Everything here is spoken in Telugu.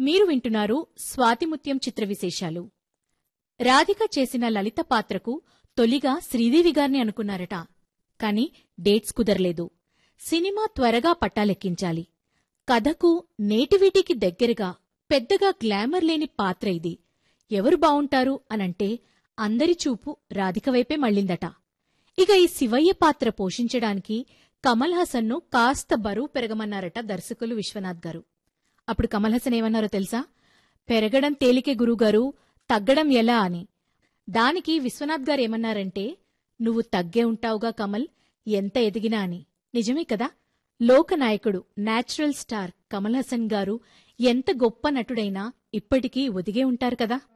మీరు వింటున్నారు స్వాతిముత్యం చిత్ర విశేషాలు రాధిక చేసిన లలిత పాత్రకు తొలిగా శ్రీదేవి గారిని అనుకున్నారట కాని డేట్స్ కుదరలేదు సినిమా త్వరగా పట్టాలెక్కించాలి కథకు నేటివిటికి దగ్గరగా పెద్దగా గ్లామర్ లేని పాత్ర ఇది ఎవరు బావుంటారు అనంటే అందరి చూపు రాధిక వైపే మళ్ళిందట ఇక ఈ శివయ్య పాత్ర పోషించడానికి కమల్ హాసన్ను కాస్త బరువు పెరగమన్నారట దర్శకులు విశ్వనాథ్ గారు అప్పుడు కమల్ హాసన్ ఏమన్నారో తెలుసా పెరగడం తేలికే గురుగారు తగ్గడం ఎలా అని దానికి విశ్వనాథ్ గారు ఏమన్నారంటే నువ్వు తగ్గే ఉంటావుగా కమల్ ఎంత ఎదిగినా అని నిజమే కదా లోకనాయకుడు నేచురల్ స్టార్ కమల్ హాసన్ గారు ఎంత గొప్ప నటుడైనా ఇప్పటికీ ఒదిగే ఉంటారు కదా